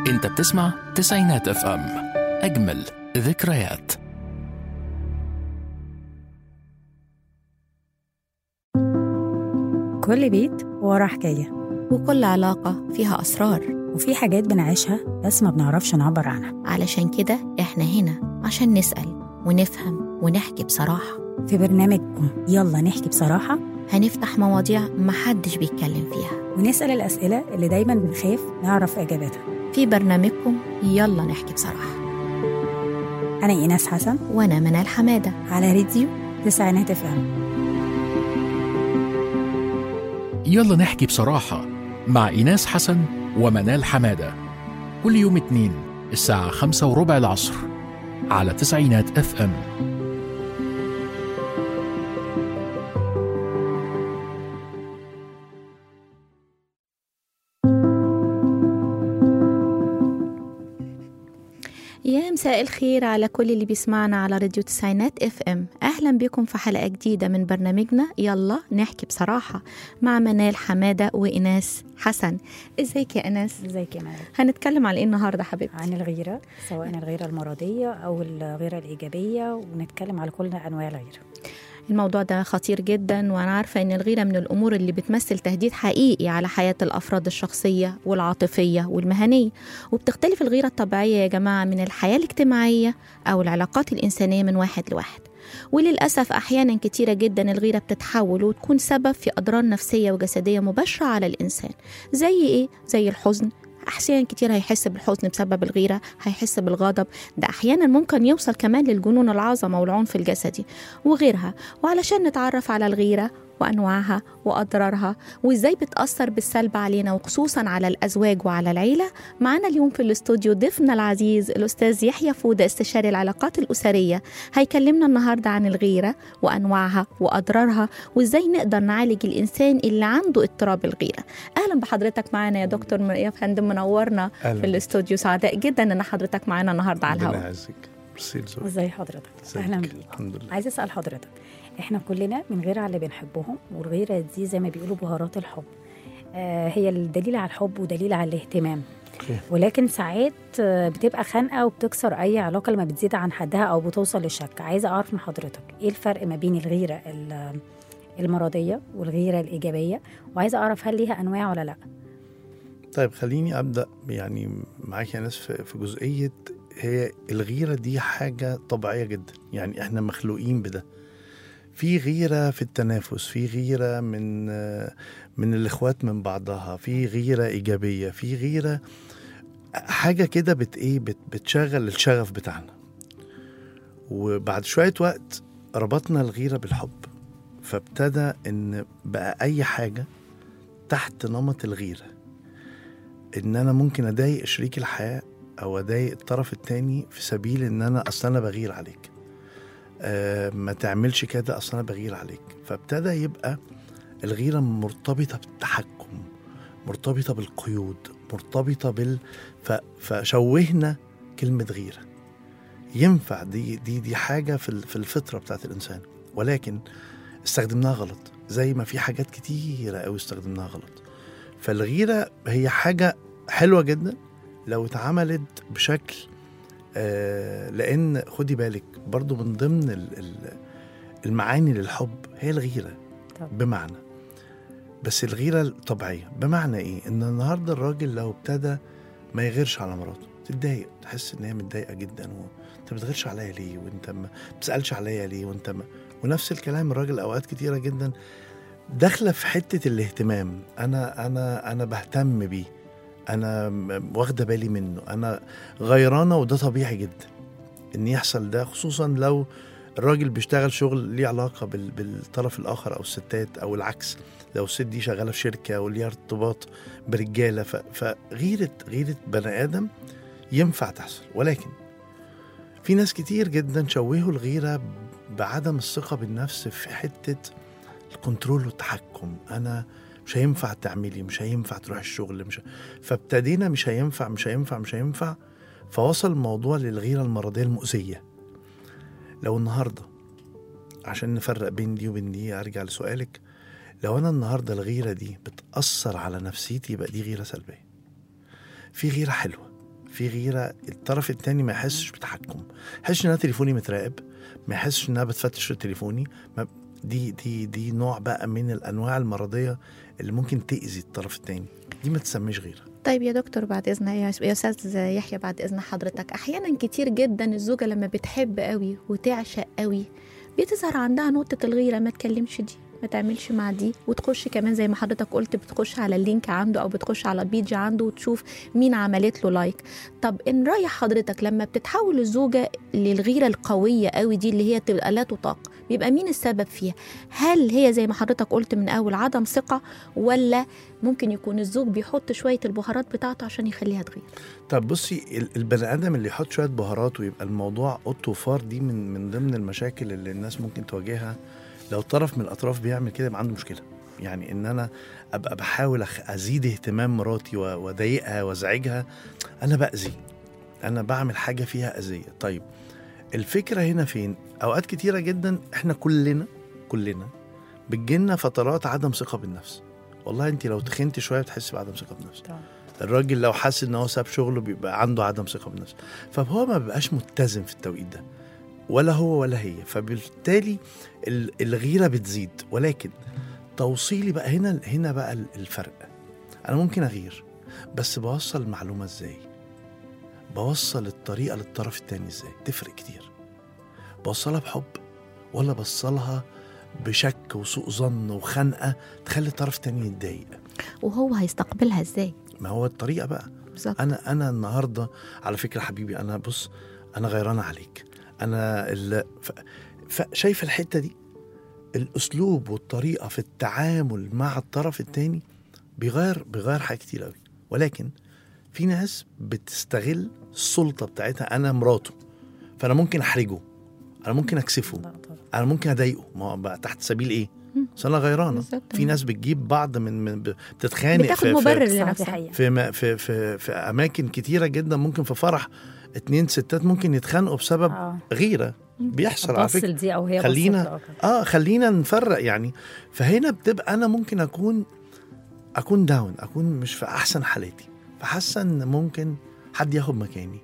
انت بتسمع تسعينات اف ام اجمل ذكريات كل بيت وراه حكاية وكل علاقة فيها أسرار وفي حاجات بنعيشها بس ما بنعرفش نعبر عنها علشان كده إحنا هنا عشان نسأل ونفهم ونحكي بصراحة في برنامجكم يلا نحكي بصراحة هنفتح مواضيع محدش بيتكلم فيها ونسأل الأسئلة اللي دايما بنخاف نعرف إجابتها في برنامجكم يلا نحكي بصراحة أنا إيناس حسن وأنا منال حمادة على راديو تسعينات اف ام يلا نحكي بصراحة مع إيناس حسن ومنال حمادة كل يوم اتنين الساعة خمسة وربع العصر على تسعينات اف ام يا مساء الخير على كل اللي بيسمعنا على راديو تسعينات اف ام اهلا بكم في حلقه جديده من برنامجنا يلا نحكي بصراحه مع منال حماده وايناس حسن ازيك يا ايناس ازيك يا مريم هنتكلم على ايه النهارده حبيبتي عن الغيرة سواء الغيرة المرضية أو الغيرة الإيجابية ونتكلم على كل أنواع الغيرة الموضوع ده خطير جدا وانا عارفه ان الغيره من الامور اللي بتمثل تهديد حقيقي على حياه الافراد الشخصيه والعاطفيه والمهنيه وبتختلف الغيره الطبيعيه يا جماعه من الحياه الاجتماعيه او العلاقات الانسانيه من واحد لواحد وللأسف أحيانا كتيرة جدا الغيرة بتتحول وتكون سبب في أضرار نفسية وجسدية مباشرة على الإنسان زي إيه؟ زي الحزن أحيانا كتير هيحس بالحزن بسبب الغيرة هيحس بالغضب ده أحيانا ممكن يوصل كمان للجنون العظمة والعنف الجسدي وغيرها وعلشان نتعرف على الغيرة وأنواعها وأضرارها وإزاي بتأثر بالسلب علينا وخصوصا على الأزواج وعلى العيلة معانا اليوم في الاستوديو ضيفنا العزيز الأستاذ يحيى فودة استشاري العلاقات الأسرية هيكلمنا النهاردة عن الغيرة وأنواعها وأضرارها وإزاي نقدر نعالج الإنسان اللي عنده اضطراب الغيرة أهلا بحضرتك معانا يا دكتور م- يا فندم منورنا أهلا في الاستوديو سعداء جدا ان حضرتك معانا النهارده على ربنا الهواء يعزك ميرسي لذوقك. ازي حضرتك ازيك؟ أهلا بيك الحمد لله عايزة أسأل حضرتك احنا كلنا بنغير على اللي بنحبهم والغيرة دي زي ما بيقولوا بهارات الحب آه هي الدليل على الحب ودليل على الاهتمام أوكي. ولكن ساعات آه، بتبقى خانقه وبتكسر اي علاقه لما بتزيد عن حدها او بتوصل للشك عايزه اعرف من حضرتك ايه الفرق ما بين الغيره ال- المرضيه والغيره الايجابيه وعايزه اعرف هل ليها انواع ولا لا طيب خليني ابدا يعني معاك يا ناس في في جزئيه هي الغيره دي حاجه طبيعيه جدا يعني احنا مخلوقين بده في غيره في التنافس في غيره من آه، من الاخوات من بعضها في غيره ايجابيه في غيره حاجه كده بت ايه بت بتشغل الشغف بتاعنا وبعد شويه وقت ربطنا الغيره بالحب فابتدى ان بقى اي حاجه تحت نمط الغيره ان انا ممكن اضايق شريك الحياه او اضايق الطرف التاني في سبيل ان انا اصل انا بغير عليك آه ما تعملش كده اصل انا بغير عليك فابتدى يبقى الغيره مرتبطه بالتحكم مرتبطه بالقيود مرتبطه بال ف... فشوهنا كلمه غيره ينفع دي دي دي حاجه في ال- في الفطره بتاعت الانسان ولكن استخدمناها غلط زي ما في حاجات كتيره قوي استخدمناها غلط فالغيره هي حاجه حلوه جدا لو اتعملت بشكل آه لان خدي بالك برضو من ضمن ال- ال- المعاني للحب هي الغيره طبعا. بمعنى بس الغيره الطبيعيه بمعنى ايه ان النهارده الراجل لو ابتدى ما يغيرش على مراته تتضايق تحس ان هي متضايقه جدا و... انت ما بتغيرش عليا ليه وانت ما بتسالش عليا ليه وانت ما... ونفس الكلام الراجل اوقات كتيره جدا داخله في حته الاهتمام انا انا انا بهتم بيه انا م- واخده بالي منه انا غيرانه وده طبيعي جدا ان يحصل ده خصوصا لو الراجل بيشتغل شغل ليه علاقه بال- بالطرف الاخر او الستات او العكس لو الست دي شغاله في شركه وليها ارتباط برجاله ف- فغيره غيره بني ادم ينفع تحصل ولكن في ناس كتير جدا شوهوا الغيره بعدم الثقه بالنفس في حته الكنترول والتحكم انا مش هينفع تعملي مش هينفع تروح الشغل مش فابتدينا مش هينفع مش هينفع مش هينفع فوصل الموضوع للغيره المرضيه المؤذيه لو النهارده عشان نفرق بين دي وبين دي ارجع لسؤالك لو انا النهارده الغيره دي بتاثر على نفسيتي يبقى دي غيره سلبيه في غيره حلوه في غيره الطرف التاني ما يحسش بتحكم ما يحسش ان انا تليفوني متراقب ما يحسش ان انا بتفتش في تليفوني ما دي دي دي نوع بقى من الانواع المرضيه اللي ممكن تاذي الطرف التاني دي ما تسميش غيره طيب يا دكتور بعد اذن يا يا استاذ يحيى بعد اذن حضرتك احيانا كتير جدا الزوجه لما بتحب قوي وتعشق قوي بتظهر عندها نقطه الغيره ما تكلمش دي ما تعملش مع دي وتخش كمان زي ما حضرتك قلت بتخش على اللينك عنده او بتخش على البيج عنده وتشوف مين عملت له لايك طب ان راي حضرتك لما بتتحول الزوجه للغيره القويه قوي دي اللي هي تبقى لا تطاق بيبقى مين السبب فيها هل هي زي ما حضرتك قلت من اول عدم ثقه ولا ممكن يكون الزوج بيحط شويه البهارات بتاعته عشان يخليها تغير طب بصي ال- البني ادم اللي يحط شويه بهارات ويبقى الموضوع قط وفار دي من من ضمن المشاكل اللي الناس ممكن تواجهها لو طرف من الاطراف بيعمل كده يبقى عنده مشكله يعني ان انا ابقى بحاول أخ- ازيد اهتمام مراتي و- واضايقها وازعجها انا باذي انا بعمل حاجه فيها اذيه طيب الفكره هنا فين اوقات كتيره جدا احنا كلنا كلنا بتجيلنا فترات عدم ثقه بالنفس والله انت لو تخنتي شويه بتحسي بعدم ثقه بالنفس طبعا. الراجل لو حس ان هو ساب شغله بيبقى عنده عدم ثقه بالنفس فهو ما بيبقاش متزن في التوقيت ده ولا هو ولا هي فبالتالي ال- الغيره بتزيد ولكن توصيلي بقى هنا هنا بقى ال- الفرق انا ممكن اغير بس بوصل المعلومه ازاي بوصل الطريقه للطرف التاني ازاي تفرق كتير بوصلها بحب ولا بوصلها بشك وسوء ظن وخنقه تخلي الطرف التاني يتضايق وهو هيستقبلها ازاي ما هو الطريقه بقى بالظبط انا انا النهارده على فكره حبيبي انا بص انا غيران عليك انا ال... ف... فشايف الحته دي الاسلوب والطريقه في التعامل مع الطرف التاني بيغير بيغير حاجات كتير قوي ولكن في ناس بتستغل السلطه بتاعتها انا مراته فانا ممكن احرجه انا ممكن اكسفه لا طبعا انا ممكن اضايقه ما هو بقى تحت سبيل ايه؟ بس انا غيرانه بالظبط. في ناس بتجيب بعض من, من بتتخانق بتاخد في- في- مبرر صح دي لنفسها حقيقة في ما في في في اماكن كتيره جدا ممكن في فرح اتنين ستات ممكن يتخانقوا بسبب اه غيره بيحصل على فكره بصل دي او هي خلينا- بصت له أو كده. اه خلينا نفرق يعني فهنا بتبقى انا ممكن اكون اكون داون اكون مش في احسن حالاتي فحاسه ان ممكن حد ياخد مكاني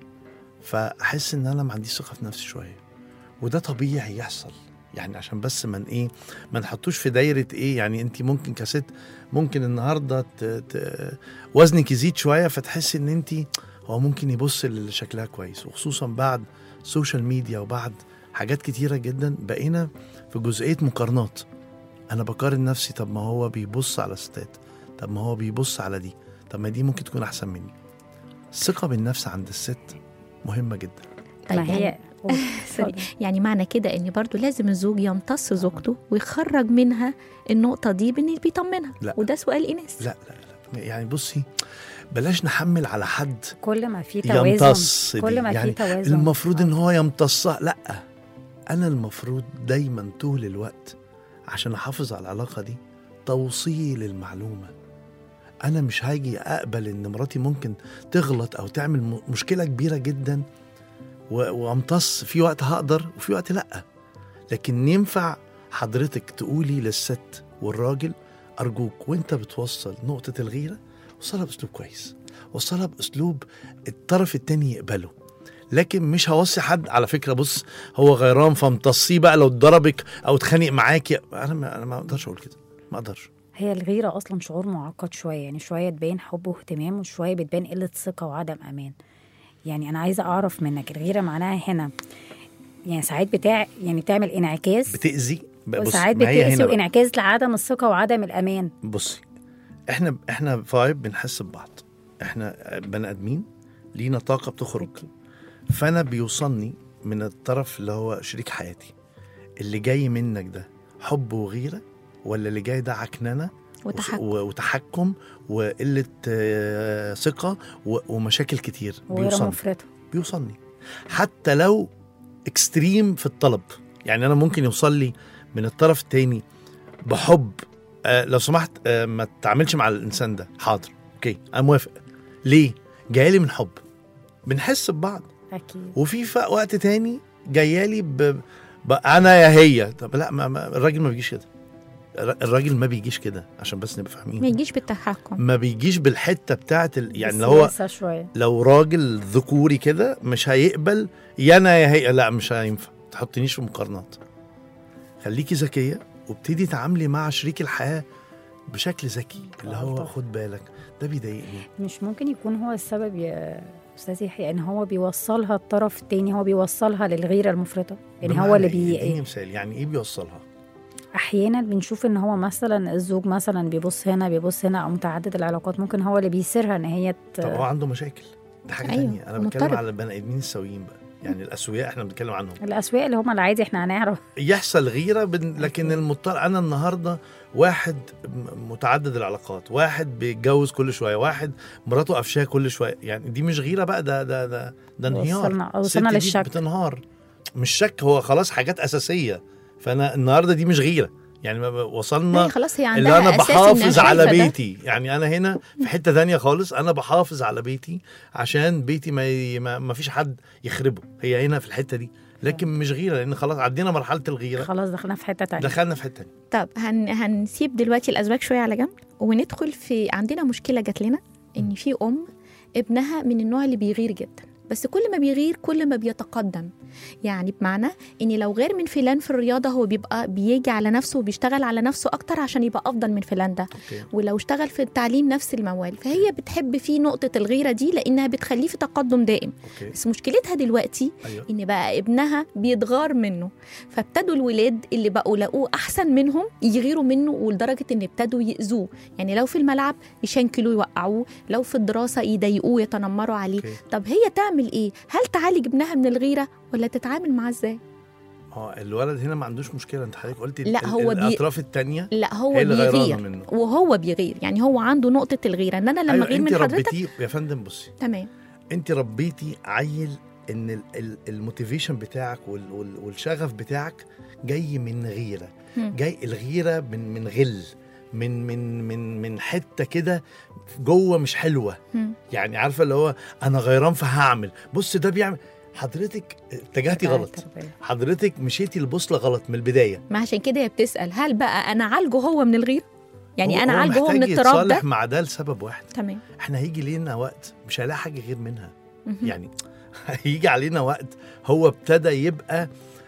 فاحس ان انا ما عنديش ثقه في نفسي شويه وده طبيعي يحصل يعني عشان بس من ايه ما نحطوش في دايره ايه يعني انت ممكن كست ممكن النهارده ت... ت... وزنك يزيد شويه فتحسي ان انت هو ممكن يبص اللي شكلها كويس وخصوصا بعد سوشيال ميديا وبعد حاجات كتيره جدا بقينا في جزئيه مقارنات انا بقارن نفسي طب ما هو بيبص على ستات طب ما هو بيبص على دي طب ما دي ممكن تكون احسن مني الثقه بالنفس عند الست مهمه جدا طيب ما هي قول. سوري يعني معنى كده ان برضو لازم الزوج يمتص زوجته ويخرج منها النقطه دي بان بيطمنها لا. وده سؤال ايناس لا لا لا يعني بصي بلاش نحمل على حد كل ما في توازن يمتص دي. كل ما يعني في توازن المفروض ان آه. هو يمتصها لا انا المفروض دايما طول الوقت عشان احافظ على العلاقه دي توصيل المعلومه انا مش هاجي اقبل ان مراتي ممكن تغلط او تعمل م- مشكله كبيره جدا و- وامتص في وقت هقدر وفي وقت لا لكن ينفع حضرتك تقولي للست والراجل ارجوك وانت بتوصل نقطه الغيره وصلها باسلوب كويس وصلها باسلوب الطرف التاني يقبله لكن مش هوصي حد على فكره بص هو غيران فامتصيه بقى لو اتضربك او اتخانق معاكي انا ما انا ما اقدرش اقول كده ما اقدرش هي الغيرة أصلا شعور معقد شوية يعني شوية تبين حب واهتمام وشوية بتبان قلة ثقة وعدم أمان يعني أنا عايزة أعرف منك الغيرة معناها هنا يعني ساعات بتاع يعني بتعمل انعكاس بتاذي بقى بص وساعات ما هي بتأذي هنا بقى. وانعكاس لعدم الثقة وعدم الأمان بصي احنا احنا فايب بنحس ببعض احنا بني ادمين لينا طاقه بتخرج فانا بيوصلني من الطرف اللي هو شريك حياتي اللي جاي منك ده حب وغيره ولا اللي جاي ده عكننه وتحكم و- وتحكم وقله آه، ثقه و- ومشاكل كتير وغير بيوصلني مفرطة بيوصلني حتى لو اكستريم في الطلب يعني انا ممكن يوصل لي من الطرف التاني بحب آه لو سمحت آه ما تتعاملش مع الانسان ده حاضر اوكي انا موافق ليه جايلي من حب بنحس ببعض أكيد وفي ف- وقت تاني جايالي ب... ب... انا يا هي طب لا ما... ما... الراجل ما بيجيش كده الر- الراجل ما بيجيش كده عشان بس نبقى ما فاهمين يجيش بالتحكم ما بيجيش بالحته بتاعت ال... يعني لو هو السياسة شويه لو راجل ذكوري كده مش هيقبل يا انا يا هي لا مش هينفع تحطنيش في مقارنات خليكي ذكيه وابتدي تعاملي مع شريك الحياه بشكل ذكي اللي هو غلطة. خد بالك ده بيضايقني مش ممكن يكون هو السبب يا استاذ يحيى ان هو بيوصلها الطرف التاني هو بيوصلها للغيره المفرطه يعني هو بمعنى اللي إيه؟ اديني بي مثال يعني ايه بيوصلها احيانا بنشوف ان هو مثلا الزوج مثلا بيبص هنا بيبص هنا او متعدد العلاقات ممكن هو اللي بيسرها ان هي ت... طب هو عنده مشاكل ده حاجه أيوة، تانية انا بتكلم مضطرب. على البني ادمين السويين بقى يعني الاسوياء احنا بنتكلم عنهم الاسواق اللي هم العادي احنا هنعرف يحصل غيره بن... لكن أكيد. المضطر انا النهارده واحد م- متعدد العلاقات واحد بيتجوز كل شويه واحد مراته قفشاه كل شويه يعني دي مش غيره بقى ده ده ده ده انهيار وصلنا وصلنا الست دي للشك بتنهار مش شك هو خلاص حاجات اساسيه فانا النهارده دي مش غيره يعني ما ب- ما وصلنا هي خلاص هي اللي عندها انا أساس إنها بحافظ على شايفة ده. بيتي يعني انا هنا في حته تانية خالص انا بحافظ على بيتي عشان بيتي ما, ي... ما... ما فيش حد يخربه هي هنا في الحته دي لكن مش غيره لان خلاص عدينا مرحله الغيره خلاص دخلنا في حته تانية دخلنا في حته تانية. طب هن هنسيب دلوقتي الازواج شويه على جنب وندخل في عندنا مشكله جات لنا ان في ام ابنها من النوع اللي بيغير جدا بس كل ما بيغير كل ما بيتقدم يعني بمعنى ان لو غير من فلان في الرياضه هو بيبقى بيجي على نفسه وبيشتغل على نفسه اكتر عشان يبقى افضل من فلان ده اوكي ولو اشتغل في التعليم نفس الموال فهي بتحب فيه نقطه الغيره دي لانها بتخليه في تقدم دائم اوكي بس مشكلتها دلوقتي ايوه ان بقى ابنها بيتغار منه فابتدوا الولاد اللي بقوا لقوه احسن منهم يغيروا منه ولدرجه ان ابتدوا ياذوه يعني لو في الملعب يشنكلوه يوقعوه لو في الدراسه يضايقوه يتنمروا عليه اوكي طب هي تعمل ايه هل تعالج ابنها من الغيره ولا تتعامل معاه ازاي اه الولد هنا ما عندوش مشكله انت حضرتك قلتي لا، ال- هو ال- بي- الاطراف الثانيه لا هو هي اللي غيرانة بيغير منه. وهو بيغير يعني هو عنده نقطه الغيره ان انا لما أيوة اغير انت من حضرتك ربيتيه يا فندم بصي تمام انت ربيتي عيل ان ال- ال- الموتيفيشن بتاعك وال- وال- والشغف بتاعك جاي من غيره هم. جاي الغيره من من غل من من من من حته كده جوه مش حلوه هم. يعني عارفه اللي هو انا غيران فهعمل بص ده بيعمل حضرتك اتجهتي بتاع غلط التربية. حضرتك مشيتي البوصله غلط من البدايه ما عشان كده هي بتسال هل بقى انا عالجه هو من الغيره يعني هو- انا هو عالجه هو من محتاج التراب ده يتصالح مع ده لسبب واحد تمام احنا هيجي لينا وقت مش هيلاقي حاجه غير منها مهم. يعني هيجي علينا وقت هو ابتدى يبقى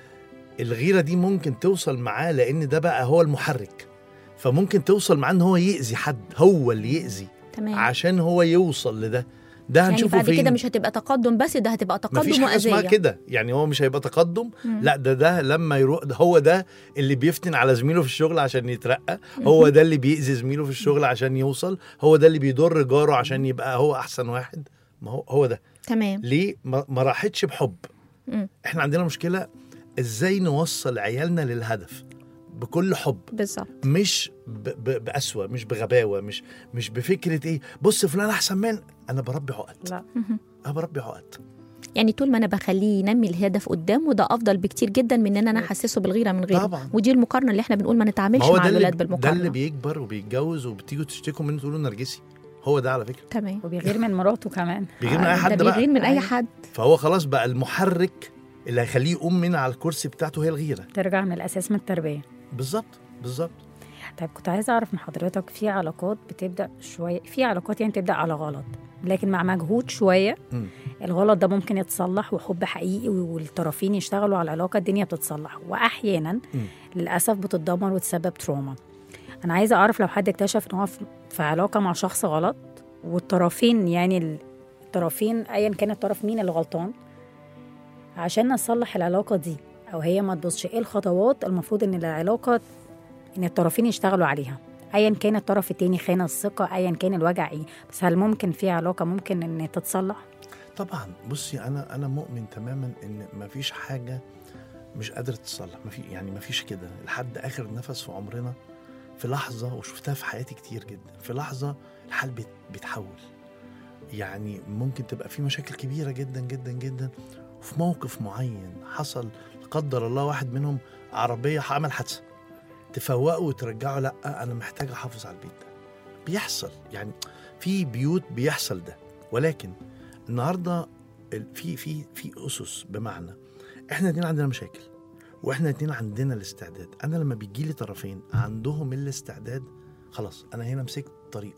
الغيره دي ممكن توصل معاه لان ده بقى هو المحرك فممكن توصل معاه ان هو يأذي حد هو اللي يأذي تمام عشان هو يوصل لده ده يعني هنشوفه بعد فين كده مش هتبقى تقدم بس ده هتبقى مفيش تقدم حاجه اسمها وأذية كده يعني هو مش هيبقى تقدم مم. لا ده ده لما يروح ده هو ده اللي بيفتن على زميله في الشغل عشان يترقى هو ده اللي بيأذي زميله في الشغل عشان يوصل هو ده اللي بيضر جاره عشان يبقى هو احسن واحد ما هو هو ده تمام ليه ما ما راحتش بحب مم. احنا عندنا مشكله ازاي نوصل عيالنا للهدف بكل حب بالظبط مش ب... ب... بقسوه مش بغباوه مش مش بفكره ايه بص فلان احسن من انا بربي عقد لا مهم. انا بربي عقد يعني طول ما انا بخليه ينمي الهدف قدامه ده افضل بكتير جدا من ان انا احسسه بالغيره من غيره طبعا. ودي المقارنه اللي احنا بنقول ما نتعاملش ما هو مع ده اللي الولاد ده اللي بالمقارنه بيكبر وبيتجوز وبتيجوا تشتكوا منه تقولوا نرجسي هو ده على فكره تمام وبيغير من مراته كمان بيغير من اي آه، حد ده بقى بيغير من اي أيوة. حد فهو خلاص بقى المحرك اللي هيخليه يقوم من على الكرسي بتاعته هي الغيره ترجع من الاساس من التربيه بالظبط بالظبط طيب كنت عايزه اعرف من حضرتك في علاقات بتبدا شويه في علاقات يعني تبدا على غلط لكن مع مجهود شويه مم. الغلط ده ممكن يتصلح وحب حقيقي والطرفين يشتغلوا على العلاقه الدنيا بتتصلح واحيانا مم. للاسف بتتدمر وتسبب تروما انا عايزه اعرف لو حد اكتشف ان هو في- في علاقه مع شخص غلط والطرفين يعني ال- الطرفين ايا كان الطرف مين اللي غلطان عشان نصلح العلاقه دي او هي ما تبصش ايه الخطوات المفروض ان العلاقه ان الطرفين يشتغلوا عليها ايا كان الطرف التاني خان الثقه ايا كان الوجع ايه بس هل ممكن في علاقه ممكن ان تتصلح طبعا بصي انا انا مؤمن تماما ان مفيش حاجه مش قادره تتصلح مفي يعني مفيش كده لحد اخر نفس في عمرنا في لحظه وشفتها في حياتي كتير جدا في لحظه الحال بيت- بيتحول يعني ممكن تبقى في مشاكل كبيره جدا جدا جدا وفي موقف معين حصل لا قدر الله واحد منهم عربيه عمل حادثه تفوقه وترجعه لا انا محتاج احافظ على البيت ده بيحصل يعني في بيوت بيحصل ده ولكن النهارده ال- في في في اسس بمعنى احنا الاتنين عندنا مشاكل واحنا الاتنين عندنا الاستعداد انا لما بيجي لي طرفين عندهم الاستعداد خلاص انا هنا مسكت طريق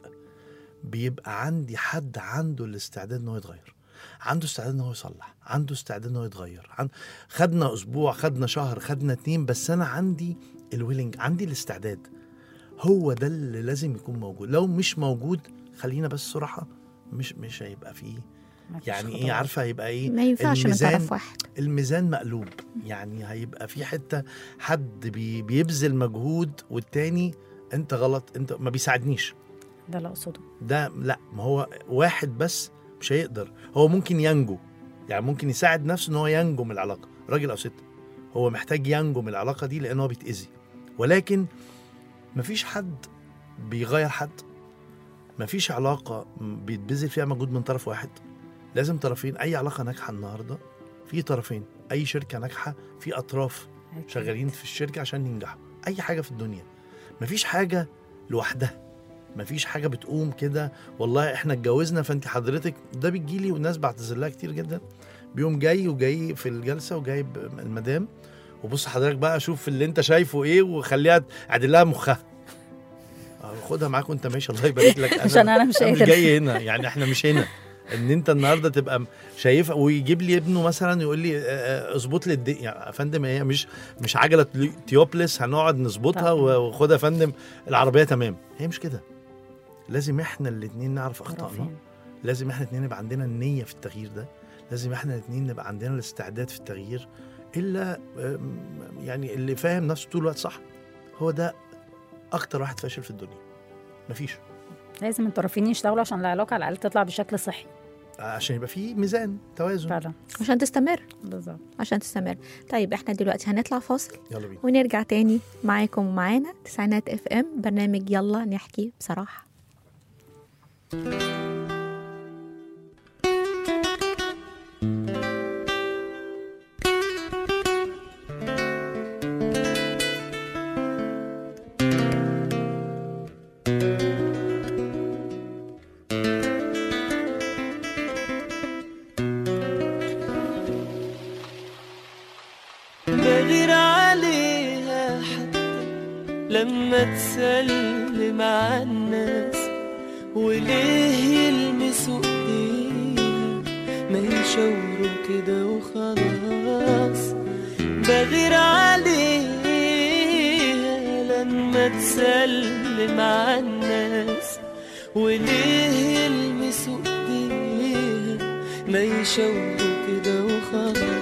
بيبقى عندي حد عنده الاستعداد ان هو يتغير عنده استعداد ان هو يصلح عنده استعداد ان هو يتغير عن... خدنا اسبوع خدنا شهر خدنا اتنين بس انا عندي الويلنج عندي الاستعداد هو ده اللي لازم يكون موجود لو مش موجود خلينا بس صراحه مش مش هيبقى فيه مفيش يعني ايه خطوات. عارفه هيبقى ايه ما ينفعش من الميزان- طرف واحد الميزان مقلوب يعني هيبقى في حته حد بي بيبذل مجهود والتاني انت غلط انت ما بيساعدنيش ده اللي اقصده ده لا ما هو واحد بس مش هيقدر هو ممكن ينجو يعني ممكن يساعد نفسه ان هو ينجو من العلاقه راجل او ست هو محتاج ينجو من العلاقه دي لان هو بيتاذي ولكن مفيش حد بيغير حد مفيش علاقه م- بيتبذل فيها مجهود من طرف واحد لازم طرفين اي علاقه ناجحه النهارده في طرفين اي شركه ناجحه في اطراف أكيد. شغالين في الشركه عشان ينجحوا اي حاجه في الدنيا مفيش حاجه لوحدها مفيش حاجه بتقوم كده والله احنا اتجوزنا فانت حضرتك ده بتجيلي والناس بعتذر لها كتير جدا بيوم جاي وجاي في الجلسه وجايب المدام وبص حضرتك بقى شوف اللي انت شايفه ايه وخليها اعدل لها مخها آه، خدها معاك وانت ماشي الله يبارك لك عشان أنا مش مش قادر. جاي هنا يعني احنا مش هنا ان انت النهارده تبقى شايفها ويجيب لي ابنه مثلا يقول لي آه، آه، اظبط لي الدنيا يا فندم هي مش مش عجله تيوبلس هنقعد نظبطها طبعاً. وخدها يا فندم العربيه تمام هي مش كده لازم احنا الاثنين نعرف اخطائنا طرفين. لازم احنا الاثنين يبقى عندنا النيه في التغيير ده لازم احنا الاثنين نبقى عندنا الاستعداد في التغيير الا آم، يعني اللي فاهم نفسه طول الوقت صح هو ده اكتر واحد فاشل في الدنيا مفيش لازم الطرفين يشتغلوا عشان العلاقه على الاقل تطلع بشكل صحي عشان يبقى في ميزان توازن فعلا عشان تستمر بالظبط عشان تستمر طيب احنا دلوقتي هنطلع فاصل يلا بينا ونرجع تاني معاكم ومعانا تسعينات اف ام برنامج يلا نحكي بصراحه بغير عليها حتى لما تسلم على الناس وليه يلمسوا ايديها ما يشاوروا كده وخلاص بغير عليها لما تسلم على الناس وليه يلمسوا ايديها ما يشاوروا كده وخلاص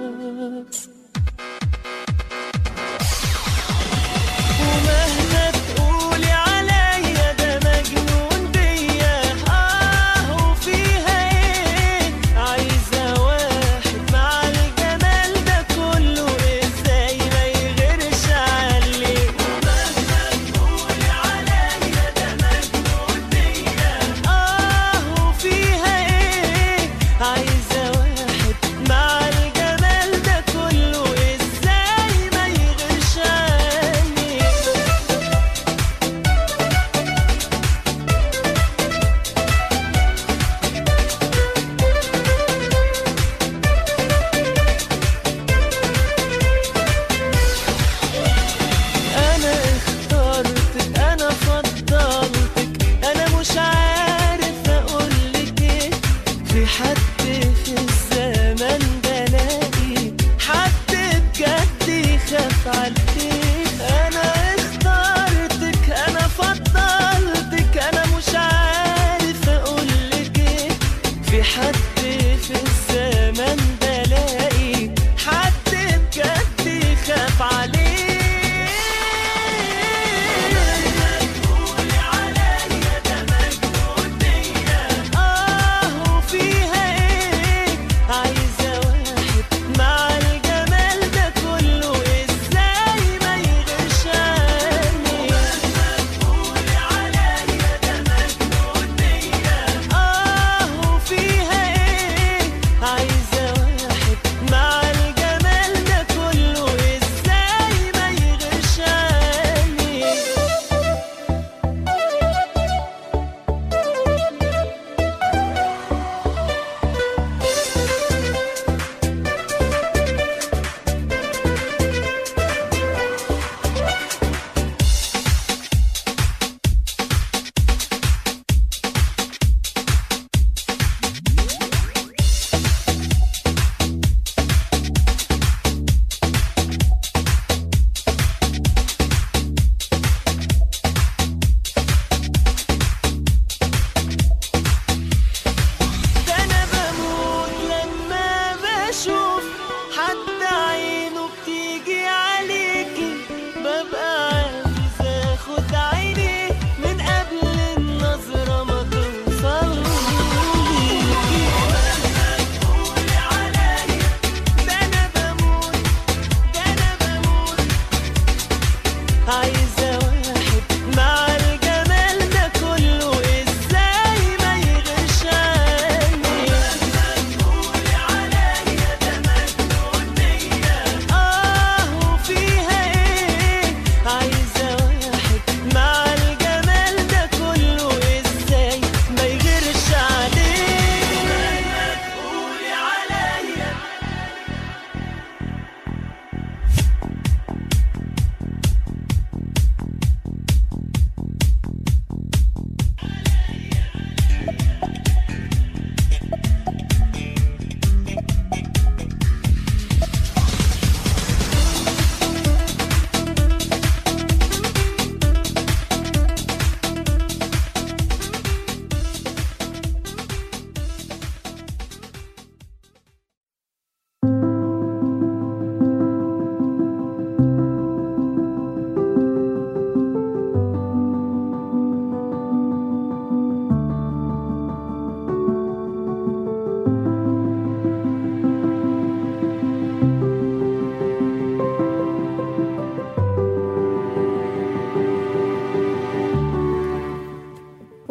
ومهما تقولي عليا ده مجنون بيا اه وفيها ايه عايزة واحد مع الجمال ده كله ازاي ما يغيرش عليه ومهما تقولي عليا ده مجنون بيا اه وفيها ايه عايزة واحد مع الجمال ده كله ازاي ما يغيرش عليه انا اخترتك انا فضلتك انا مش عارف اقولك ايه في حد في الزمن ده لاقي حد بجد يخاف عليك انا اخترتك انا فضلتك انا مش عارف اقولك ايه في حد في الزمن ده لاقي حد بجد يخاف عليك تقولي عليا ده مجنون بيا اه وفيها ايه عايزة واحد مع الجمال ده كله ازاي ما يغيرش عني تقولي عليا ده مجنون بيا اه وفيها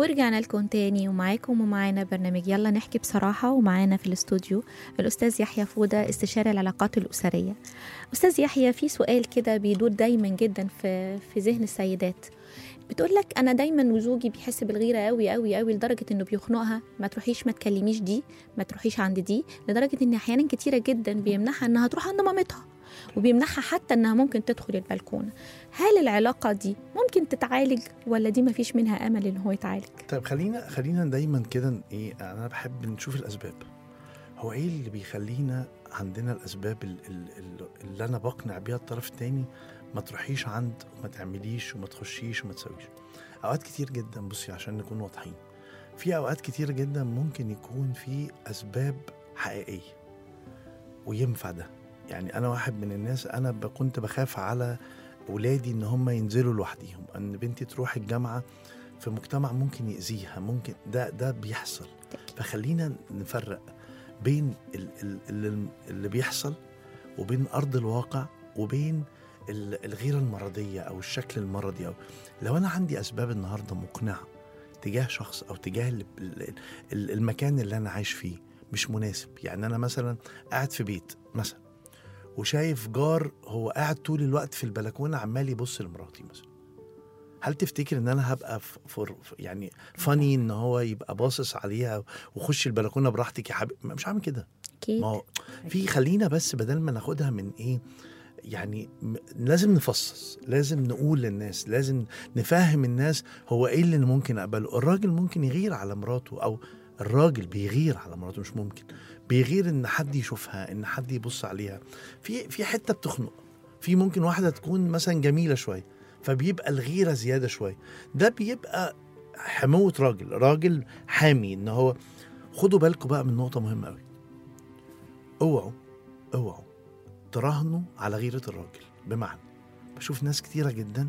ورجعنا لكم تاني ومعاكم ومعانا برنامج يلا نحكي بصراحة ومعانا في الاستوديو الأستاذ يحيى فودة استشاري العلاقات الأسرية أستاذ يحيى في سؤال كده بيدور دايما جدا في في ذهن السيدات بتقول لك انا دايما وزوجي بيحس بالغيره قوي قوي قوي لدرجه انه بيخنقها ما تروحيش ما تكلميش دي ما تروحيش عند دي لدرجه ان احيانا كتيره جدا بيمنعها انها تروح عند مامتها وبيمنعها حتى انها ممكن تدخل البلكونه هل العلاقه دي ممكن تتعالج ولا دي ما فيش منها امل ان هو يتعالج طيب خلينا خلينا دايما كده ايه انا بحب نشوف الاسباب هو ايه اللي بيخلينا عندنا الاسباب ال- ال- ال- اللي انا بقنع بيها الطرف التاني ما تروحيش عند وما تعمليش وما تخشيش وما تسويش اوقات كتير جدا بصي عشان نكون واضحين في اوقات كتير جدا ممكن يكون في اسباب حقيقيه وينفع ده يعني انا واحد من الناس انا ب- كنت بخاف على ولادي ان هم ينزلوا لوحديهم ان بنتي تروح الجامعه في مجتمع ممكن يأذيها ممكن ده ده بيحصل فخلينا نفرق بين ال- ال- اللي, اللي بيحصل وبين ارض الواقع وبين ال- الغيره المرضيه او الشكل المرضي او لو انا عندي اسباب النهارده مقنعه تجاه شخص او تجاه ال- ال- ال- المكان اللي انا عايش فيه مش مناسب يعني انا مثلا قاعد في بيت مثلا وشايف جار هو قاعد طول الوقت في البلكونه عمال يبص لمراتي مثلا هل تفتكر ان انا هبقى ف- فر يعني فاني ان هو يبقى باصص عليها وخش البلكونه براحتك يا حبيبي مش هعمل كده اكيد ما هو في خلينا بس بدل ما ناخدها من ايه يعني م- لازم نفصص لازم نقول للناس لازم نفهم الناس هو ايه اللي ممكن اقبله الراجل ممكن يغير على مراته او الراجل بيغير على مراته مش ممكن بيغير ان حد يشوفها ان حد يبص عليها في في حته بتخنق في ممكن واحده تكون مثلا جميله شويه فبيبقى الغيره زياده شويه ده بيبقى حموه راجل راجل حامي ان هو خدوا بالكم بقى من نقطه مهمه قوي اوعوا اوعوا تراهنوا على غيرة الراجل بمعنى بشوف ناس كتيرة جدا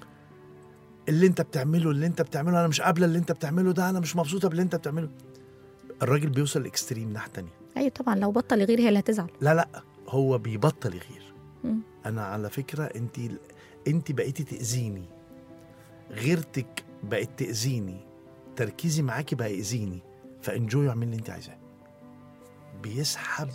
اللي انت بتعمله اللي انت بتعمله انا مش قابله اللي انت بتعمله ده انا مش مبسوطه باللي انت بتعمله الراجل بيوصل لاكستريم ناحيه تانية ايوه طبعا لو بطل يغير هي اللي هتزعل لا لا هو بيبطل يغير مم. انا على فكره انت انت بقيتي تاذيني غيرتك بقت تاذيني تركيزي معاكي بقى ياذيني فانجوي اعمل اللي انت عايزاه بيسحب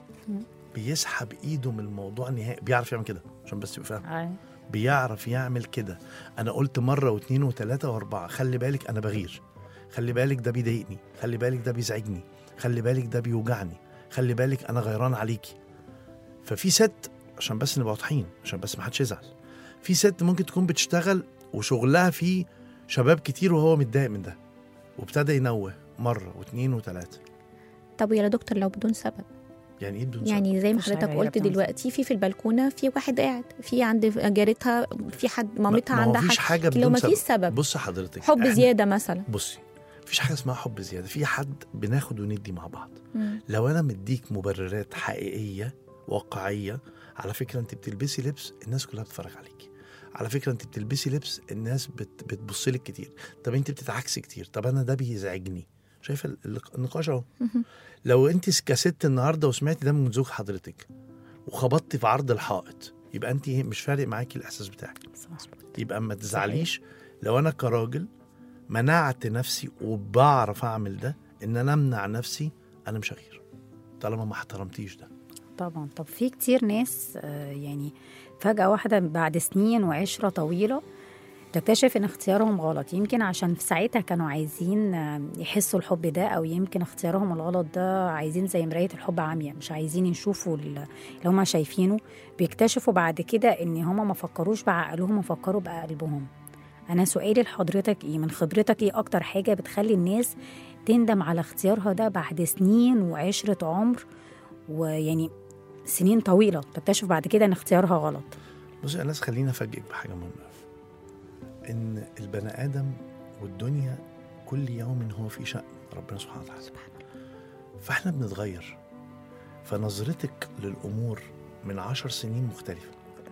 بيسحب ايده من الموضوع نهائي بيعرف يعمل كده عشان بس تبقى فاهم أي. بيعرف يعمل كده انا قلت مره واثنين وثلاثه واربعه خلي بالك انا بغير خلي بالك ده بيضايقني خلي بالك ده بيزعجني خلي بالك ده بيوجعني خلي بالك انا غيران عليكي ففي ست عشان بس نبقى واضحين عشان بس ما حدش يزعل في ست ممكن تكون بتشتغل وشغلها فيه شباب كتير وهو متضايق من ده وابتدى ينوه مره واثنين وثلاثه طب يا دكتور لو بدون سبب يعني ايه بدون سبب؟ يعني زي ما مفيش حضرتك حاجة قلت هي دلوقتي في في البلكونه في واحد قاعد في عند جارتها في حد مامتها ما هو عندها مفيش حد حاجه لو بدون ما سبب فيش سبب بص حضرتك حب إحنا- زياده مثلا بصي مفيش حاجه اسمها حب زياده في حد بناخد وندي مع بعض مم. لو انا مديك مبررات حقيقيه واقعيه على فكره انت بتلبسي لبس الناس كلها بتتفرج عليكي على فكره انت بتلبسي لبس الناس بت بتبص لك كتير طب انت بتتعكسي كتير طب انا ده بيزعجني شايفه ال- ال- النقاش اهو مهم. لو انت كست النهارده وسمعتي ده من زوج حضرتك وخبطتي في عرض الحائط يبقى انت مش فارق معاكي الاحساس بتاعك يبقى ما تزعليش لو انا كراجل منعت نفسي وبعرف اعمل ده ان انا امنع نفسي انا مش هغير طالما ما احترمتيش ده طبعا طب في كتير ناس آه، يعني فجأة واحدة بعد سنين وعشرة طويلة تكتشف ان اختيارهم غلط يمكن عشان في ساعتها كانوا عايزين آه، يحسوا الحب ده او يمكن اختيارهم الغلط ده عايزين زي مراية الحب عامية مش عايزين يشوفوا ال- اللي هما شايفينه بيكتشفوا بعد كده ان هما ما فكروش بعقلهم وفكروا بقلبهم انا سؤالي لحضرتك ايه من خبرتك ايه اكتر حاجة بتخلي الناس تندم على اختيارها ده بعد سنين وعشرة عمر ويعني سنين طويلة تكتشف بعد كده ان اختيارها غلط بصي يا ناس خليني افاجئك بحاجه مهمه أوي. ان البني ادم والدنيا كل يوم هو في شأن ربنا سبحانه وتعالى فاحنا بنتغير فنظرتك للامور من عشر سنين مختلفه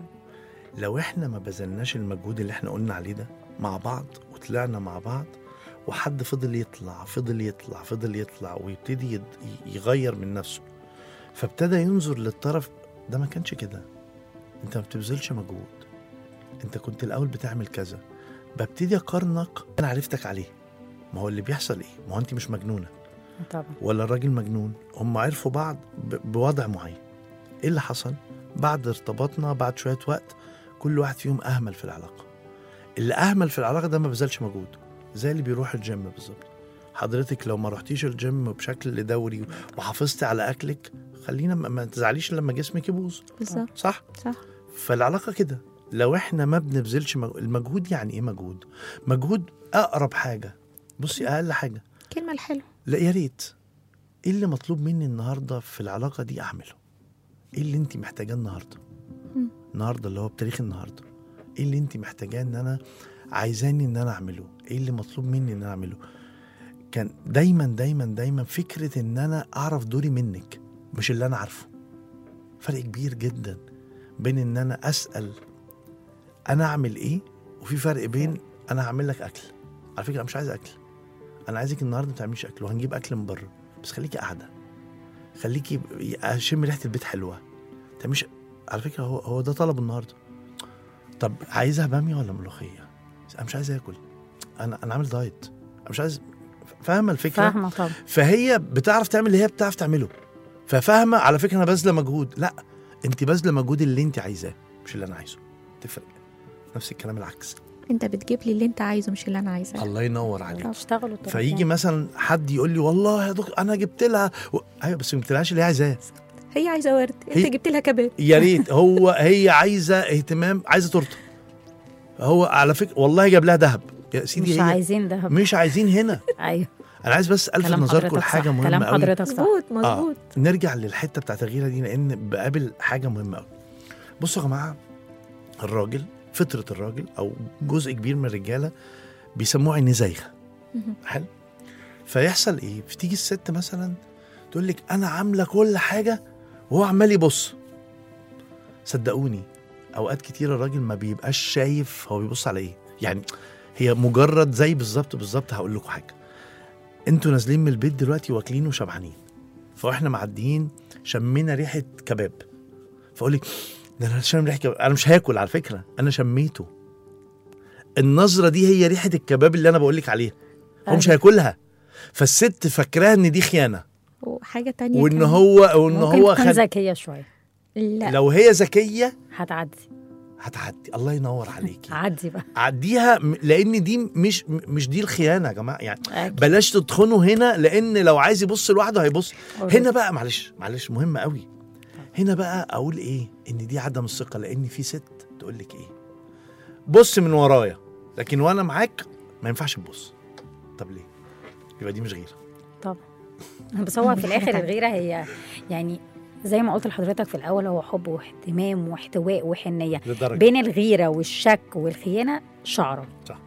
لو احنا ما بذلناش المجهود اللي احنا قلنا عليه ده مع بعض وطلعنا مع بعض وحد فضل يطلع فضل يطلع فضل يطلع ويبتدي يد- يغير من نفسه فابتدى ينظر للطرف ده ما كانش كده انت ما بتبذلش مجهود انت كنت الاول بتعمل كذا ببتدي اقارنك انا عرفتك عليه ما هو اللي بيحصل ايه ما هو انت مش مجنونه طبعا ولا الراجل مجنون هم عرفوا بعض ب- بوضع معين ايه اللي حصل بعد ارتباطنا بعد شويه وقت كل واحد فيهم اهمل في العلاقه اللي اهمل في العلاقه ده ما بذلش مجهود زي اللي بيروح الجيم بالظبط حضرتك لو ما رحتيش الجيم بشكل دوري وحافظتي على اكلك خلينا ما- ما تزعليش لما جسمك يبوظ بالظبط صح صح فالعلاقه كده لو احنا ما بنبذلش مج... المجهود يعني ايه مجهود مجهود اقرب حاجه بصي اقل حاجه الكلمه الحلوه لا يا ريت ايه اللي مطلوب مني النهارده في العلاقه دي اعمله ايه اللي انت محتاجاه النهارده مم. النهارده اللي هو بتاريخ النهارده ايه اللي انت محتاجاه ان انا عايزاني ان انا اعمله ايه اللي مطلوب مني ان انا اعمله كان دايما دايما دايما فكره ان انا اعرف دوري منك مش اللي انا عارفه فرق كبير جدا بين ان انا اسال انا اعمل ايه وفي فرق بين انا هعمل لك اكل على فكره انا مش عايز اكل انا عايزك النهارده ما تعمليش اكل وهنجيب اكل من بره بس خليكي قاعده خليكي اشم ريحه البيت حلوه تعمليش على فكره هو هو ده طلب النهارده طب عايزها باميه ولا ملوخيه انا مش عايز اكل انا انا عامل دايت انا مش عايز فاهمه الفكره فاهمه طبعا فهي بتعرف تعمل اللي هي بتعرف تعمله ففاهمه على فكره انا باذله مجهود لا انت باذله مجهود اللي انت عايزاه مش اللي انا عايزه تفرق نفس الكلام العكس انت بتجيب لي اللي انت عايزه مش اللي انا عايزاه الله ينور عليك اشتغلوا الطرفين. فيجي مثلا حد يقول لي والله يا دكتور انا جبت لها و... ايوه بس ما جبتلهاش اللي هي عايزاه هي عايزه ورد هي- انت جبت لها كباب يا ريت هو هي عايزه اهتمام عايزه تورته هو على فكره والله جاب لها ذهب يا سيدي مش هي عايزين ده مش عايزين هنا ايوه انا عايز بس الفت كلام نظركم حضرتك لحاجه صح مهمه كلام قوي حضرتك صح مظبوط مظبوط نرجع للحته بتاعت الغيره دي لان بقابل حاجه مهمه قوي بصوا يا جماعه الراجل فطره الراجل او جزء كبير من الرجاله بيسموه عين زايغه مهم. حلو فيحصل ايه فتيجي الست مثلا تقول لك انا عامله كل حاجه وهو عمال يبص صدقوني اوقات كتير الراجل ما بيبقاش شايف هو بيبص على ايه يعني هي مجرد زي بالظبط بالظبط هقول لكم حاجه انتوا نازلين من البيت دلوقتي واكلين وشبعانين فاحنا معديين شمينا ريحه كباب فاقول لك ده انا شامم ريحه كباب انا مش هاكل على فكره انا شميته النظره دي هي ريحه الكباب اللي انا بقول لك عليها هو مش أيوة. هياكلها فالست فاكراها ان دي خيانه وحاجه تانية وان كمان. هو وان ممكن هو تكون خد ذكيه شويه لا لو هي ذكيه هتعدي هتعدي الله ينور عليكي عدي بقى عديها م- لان دي مش م- مش دي الخيانه يا جماعه يعني أكيد. بلاش تطخنوا هنا لان لو عايز يبص لوحده هيبص Alright. هنا بقى معلش معلش مهم قوي هنا بقى اقول ايه ان دي عدم الثقه لان في ست تقول لك ايه بص من ورايا لكن وانا معاك ما ينفعش تبص طب ليه يبقى دي مش غيره طبعا بس هو في دي حاجة الاخر تانية. الغيره هي يعني زي ما قلت لحضرتك في الاول هو حب واهتمام واحتواء وحنيه لدرجه بين الغيره والشك والخيانه شعره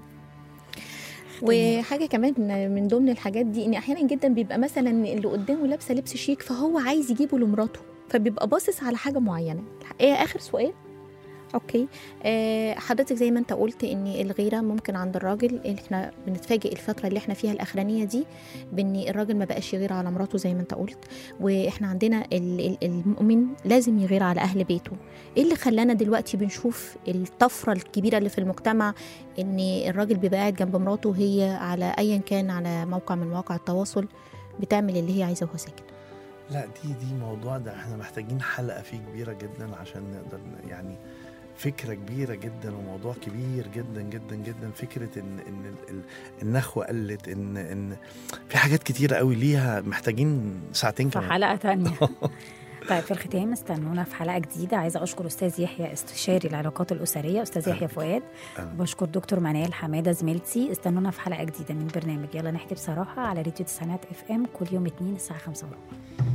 وحاجه كمان من ضمن الحاجات دي ان احيانا جدا بيبقى مثلا اللي قدامه لابسه لبس شيك فهو عايز يجيبه لمراته فبيبقى باصص على حاجه معينه ايه اخر سؤال اوكي آه حضرتك زي ما انت قلت ان الغيره ممكن عند الراجل احنا بنتفاجئ الفتره اللي احنا فيها الاخرانيه دي بان الراجل ما بقاش يغير على مراته زي ما انت قلت واحنا عندنا ال- ال- المؤمن لازم يغير على اهل بيته ايه اللي خلانا دلوقتي بنشوف الطفره الكبيره اللي في المجتمع ان الراجل بيبقى قاعد جنب مراته وهي على ايا كان على موقع من مواقع التواصل بتعمل اللي هي عايزاه وهو ساكت لا دي دي موضوع ده احنا محتاجين حلقه فيه كبيره جدا عشان نقدر ن- يعني فكره كبيره جدا وموضوع كبير جدا جدا جدا فكره ان ان ال- ال- النخوه قلت ان ان في حاجات كتيره قوي ليها محتاجين ساعتين في كمان حلقه تانية طيب في الختام استنونا في حلقه جديده عايزه اشكر استاذ يحيى استشاري العلاقات الاسريه استاذ يحيى فؤاد أهلاً. بشكر دكتور منال حماده زميلتي استنونا في حلقه جديده من برنامج يلا نحكي بصراحه على راديو تسعينات اف ام كل يوم اثنين الساعه 5 وربع